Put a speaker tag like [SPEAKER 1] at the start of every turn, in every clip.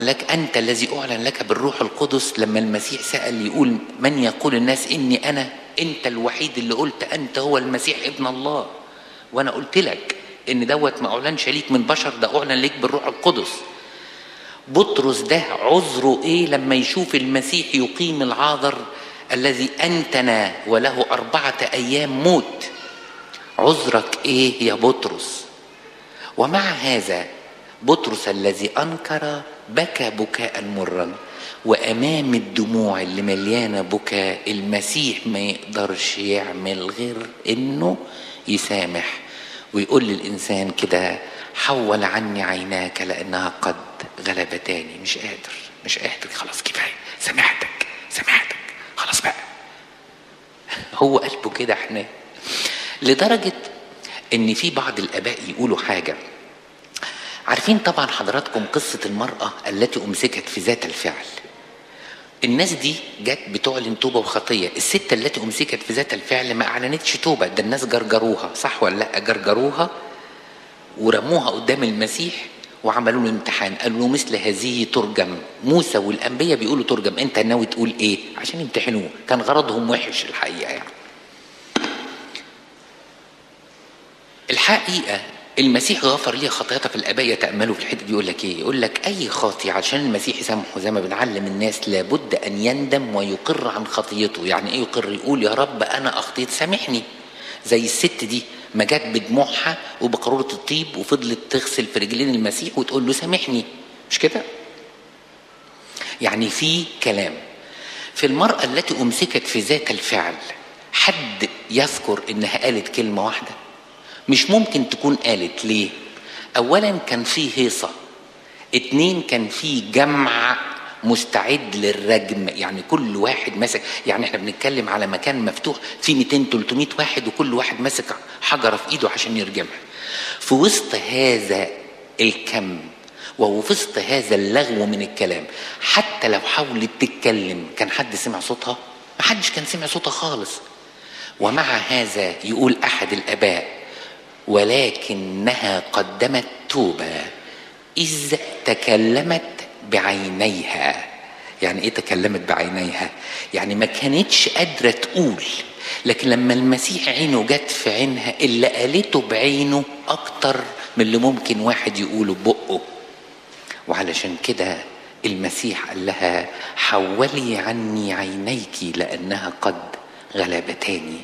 [SPEAKER 1] لك أنت الذي أعلن لك بالروح القدس لما المسيح سأل يقول من يقول الناس إني أنا أنت الوحيد اللي قلت أنت هو المسيح ابن الله وأنا قلت لك إن دوت ما أعلنش ليك من بشر ده أعلن ليك بالروح القدس بطرس ده عذره إيه لما يشوف المسيح يقيم العاذر الذي أنتنا وله أربعة أيام موت عذرك إيه يا بطرس ومع هذا بطرس الذي انكر بكى بكاء مرا وامام الدموع اللي مليانه بكاء المسيح ما يقدرش يعمل غير انه يسامح ويقول للانسان كده حول عني عيناك لانها قد غلبتاني مش قادر مش قادر خلاص كفايه سامحتك سامحتك خلاص بقى هو قلبه كده احنا لدرجه ان في بعض الاباء يقولوا حاجه عارفين طبعا حضراتكم قصة المرأة التي أمسكت في ذات الفعل الناس دي جت بتعلن توبة وخطية الست التي أمسكت في ذات الفعل ما أعلنتش توبة ده الناس جرجروها صح ولا لا جرجروها ورموها قدام المسيح وعملوا له امتحان قالوا له مثل هذه ترجم موسى والأنبياء بيقولوا ترجم أنت ناوي تقول إيه عشان يمتحنوه كان غرضهم وحش الحقيقة يعني الحقيقة المسيح غفر لي خطاياته في الاباء يتاملوا في الحته دي يقول لك ايه؟ يقول لك اي خاطي عشان المسيح يسامحه زي ما بنعلم الناس لابد ان يندم ويقر عن خطيته، يعني ايه يقر؟ يقول يا رب انا اخطيت سامحني. زي الست دي ما جت بدموعها وبقارورة الطيب وفضلت تغسل في رجلين المسيح وتقول له سامحني مش كده؟ يعني في كلام في المرأة التي أمسكت في ذات الفعل حد يذكر إنها قالت كلمة واحدة مش ممكن تكون قالت ليه اولا كان في هيصه اتنين كان في جمع مستعد للرجم يعني كل واحد ماسك يعني احنا بنتكلم على مكان مفتوح فيه 200 300 واحد وكل واحد ماسك حجره في ايده عشان يرجمها في وسط هذا الكم وفي وسط هذا اللغو من الكلام حتى لو حاولت تتكلم كان حد سمع صوتها ما حدش كان سمع صوتها خالص ومع هذا يقول احد الاباء ولكنها قدمت توبة إذ تكلمت بعينيها يعني إيه تكلمت بعينيها يعني ما كانتش قادرة تقول لكن لما المسيح عينه جت في عينها اللي قالته بعينه أكتر من اللي ممكن واحد يقوله ببقه وعلشان كده المسيح قال لها حولي عني عينيك لأنها قد غلبتاني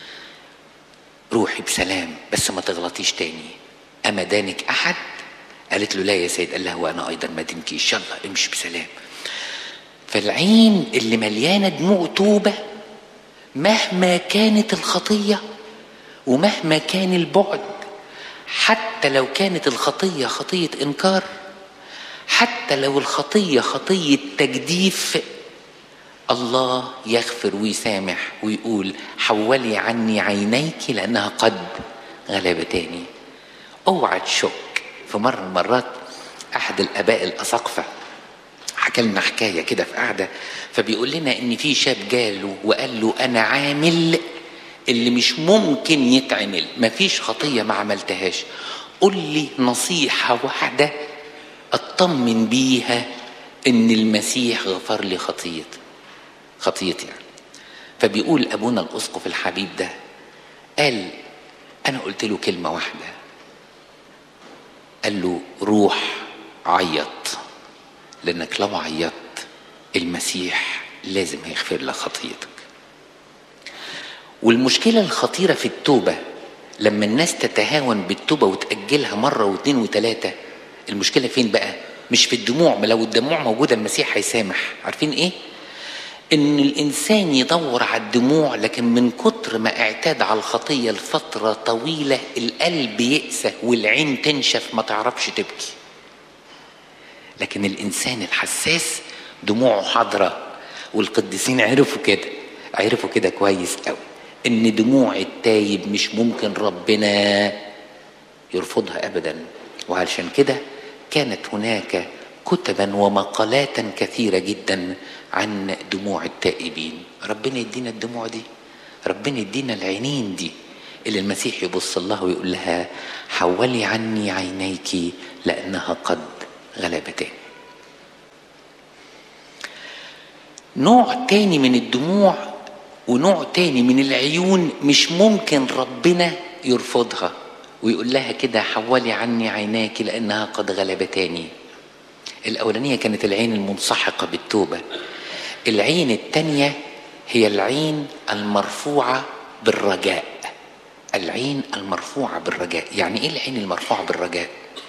[SPEAKER 1] روحي بسلام بس ما تغلطيش تاني أما دانك أحد قالت له لا يا سيد قال لها وأنا أيضا ما دينكيش يلا امشي بسلام فالعين اللي مليانة دموع توبة مهما كانت الخطية ومهما كان البعد حتى لو كانت الخطية خطية إنكار حتى لو الخطية خطية تجديف الله يغفر ويسامح ويقول حولي عني عينيك لانها قد غلبتاني اوعى تشك في مره من المرات احد الاباء الاساقفه حكى لنا حكايه كده في قعده فبيقول لنا ان في شاب جاله وقال له انا عامل اللي مش ممكن يتعمل مفيش خطيه ما عملتهاش قل لي نصيحه واحده اطمن بيها ان المسيح غفر لي خطيتي خطيتي يعني فبيقول ابونا الاسقف الحبيب ده قال انا قلت له كلمه واحده قال له روح عيط لانك لو عيطت المسيح لازم هيغفر لك خطيتك والمشكله الخطيره في التوبه لما الناس تتهاون بالتوبه وتاجلها مره واثنين وثلاثه المشكله فين بقى مش في الدموع ما لو الدموع موجوده المسيح هيسامح عارفين ايه ان الانسان يدور على الدموع لكن من كتر ما اعتاد على الخطيه لفتره طويله القلب يأسى والعين تنشف ما تعرفش تبكي لكن الانسان الحساس دموعه حاضره والقديسين عرفوا كده عرفوا كده كويس قوي ان دموع التايب مش ممكن ربنا يرفضها ابدا وعلشان كده كانت هناك كتبا ومقالات كثيره جدا عن دموع التائبين ربنا يدينا الدموع دي ربنا يدينا العينين دي اللي المسيح يبص الله ويقول لها حولي عني عينيك لانها قد غلبتان نوع تاني من الدموع ونوع تاني من العيون مش ممكن ربنا يرفضها ويقول لها كده حولي عني عيناك لأنها قد غلبتاني الأولانية كانت العين المنسحقة بالتوبة العين التانية هي العين المرفوعة بالرجاء العين المرفوعة بالرجاء يعني ايه العين المرفوعة بالرجاء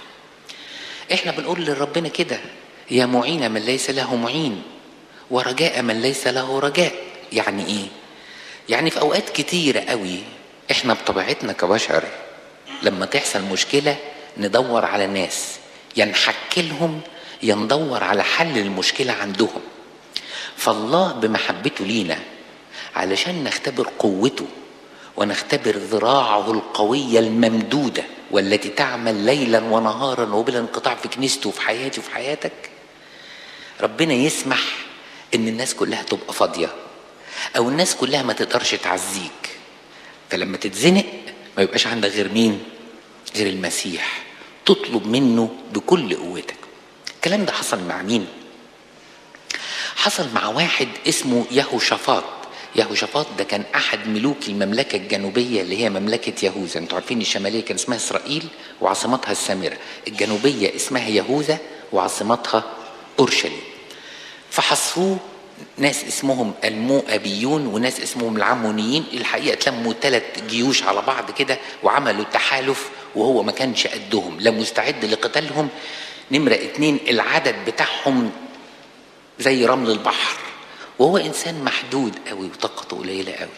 [SPEAKER 1] احنا بنقول لربنا كده يا معين من ليس له معين ورجاء من ليس له رجاء يعني ايه يعني في اوقات كتيرة قوي احنا بطبيعتنا كبشر لما تحصل مشكلة ندور على ناس يا نحكي لهم يا ندور على حل المشكلة عندهم فالله بمحبته لينا علشان نختبر قوته ونختبر ذراعه القوية الممدودة والتي تعمل ليلا ونهارا وبلا انقطاع في كنيسته وفي حياتي وفي حياتك ربنا يسمح ان الناس كلها تبقى فاضية او الناس كلها ما تقدرش تعزيك فلما تتزنق ما يبقاش عندك غير مين غير المسيح تطلب منه بكل قوتك الكلام ده حصل مع مين حصل مع واحد اسمه يهوشافاط يهوشافاط ده كان احد ملوك المملكه الجنوبيه اللي هي مملكه يهوذا انتوا عارفين الشماليه كان اسمها اسرائيل وعاصمتها السامره الجنوبيه اسمها يهوذا وعاصمتها اورشليم فحصروه ناس اسمهم المؤبيون وناس اسمهم العمونيين الحقيقه تلموا ثلاث جيوش على بعض كده وعملوا تحالف وهو ما كانش قدهم لا مستعد لقتالهم نمره اتنين العدد بتاعهم زي رمل البحر وهو انسان محدود قوي وطاقته قليله قوي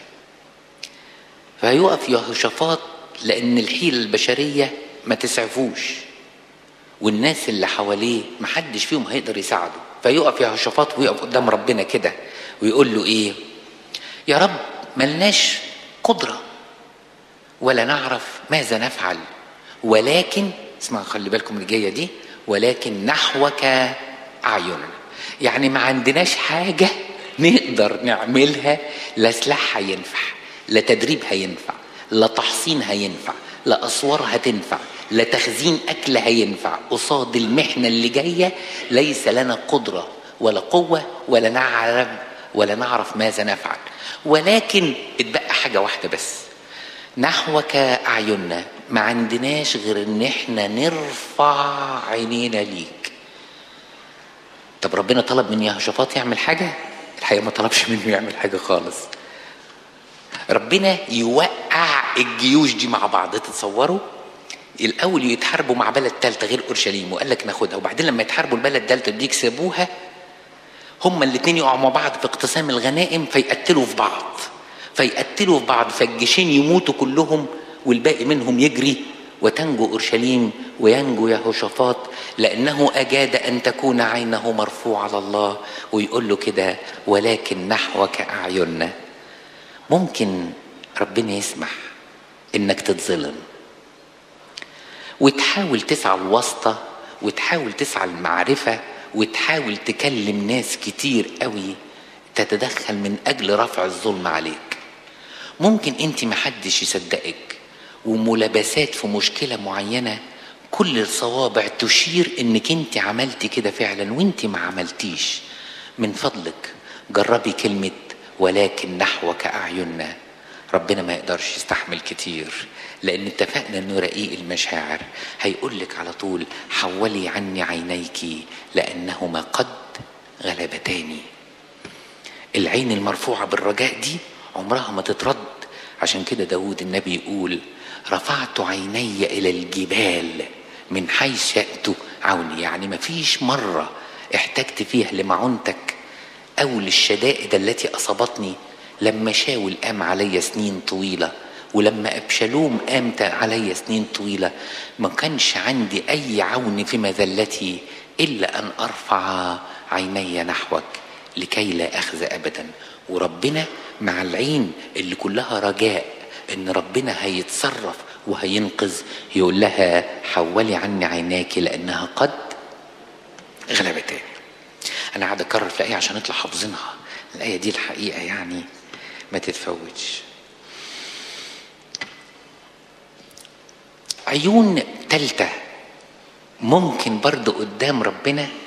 [SPEAKER 1] فهيقف يهوشافاط لان الحيله البشريه ما تسعفوش والناس اللي حواليه محدش فيهم هيقدر يساعده فيقف يهوشافاط ويقف قدام ربنا كده ويقول له ايه يا رب ملناش قدره ولا نعرف ماذا نفعل ولكن اسمع خلي بالكم اللي جايه دي ولكن نحوك اعيننا يعني ما عندناش حاجه نقدر نعملها لا سلاح هينفع لا تدريب هينفع لا تحصين هينفع لا اسوار هتنفع لا تخزين اكل هينفع قصاد المحنه اللي جايه ليس لنا قدره ولا قوه ولا نعلم ولا نعرف ماذا نفعل ولكن اتبقى حاجه واحده بس نحوك اعيننا ما عندناش غير ان احنا نرفع عينينا ليك طب ربنا طلب من يهوشافاط يعمل حاجه الحقيقه ما طلبش منه يعمل حاجه خالص ربنا يوقع الجيوش دي مع بعض تتصوروا الاول يتحاربوا مع بلد ثالثه غير اورشليم وقال لك ناخدها وبعدين لما يتحاربوا البلد الثالثه دي يكسبوها هما الاثنين يقعوا مع بعض في اقتسام الغنائم فيقتلوا في بعض فيقتلوا في بعض فالجيشين يموتوا كلهم والباقي منهم يجري وتنجو اورشليم وينجو يهوشافاط لانه اجاد ان تكون عينه مرفوعه على الله ويقول له كده ولكن نحوك اعيننا ممكن ربنا يسمح انك تتظلم وتحاول تسعى الواسطه وتحاول تسعى المعرفه وتحاول تكلم ناس كتير قوي تتدخل من اجل رفع الظلم عليك ممكن انت محدش يصدقك وملابسات في مشكلة معينة كل الصوابع تشير انك انت عملتي كده فعلا وانت ما عملتيش من فضلك جربي كلمة ولكن نحوك أعيننا ربنا ما يقدرش يستحمل كتير لأن اتفقنا إنه رقيق المشاعر هيقول لك على طول حولي عني عينيك لأنهما قد غلبتاني العين المرفوعة بالرجاء دي عمرها ما تترد عشان كده داود النبي يقول رفعت عيني إلى الجبال من حيث يأتوا عوني يعني ما فيش مرة احتجت فيها لمعونتك أو للشدائد التي أصابتني لما شاول قام علي سنين طويلة ولما أبشالوم قام علي سنين طويلة ما كانش عندي أي عون في مذلتي إلا أن أرفع عيني نحوك لكي لا أخذ أبدا وربنا مع العين اللي كلها رجاء ان ربنا هيتصرف وهينقذ يقول لها حولي عني عيناك لانها قد غلبتني انا قاعد اكرر في الايه عشان نطلع حافظينها الايه دي الحقيقه يعني ما تتفوتش عيون تالتة ممكن برضو قدام ربنا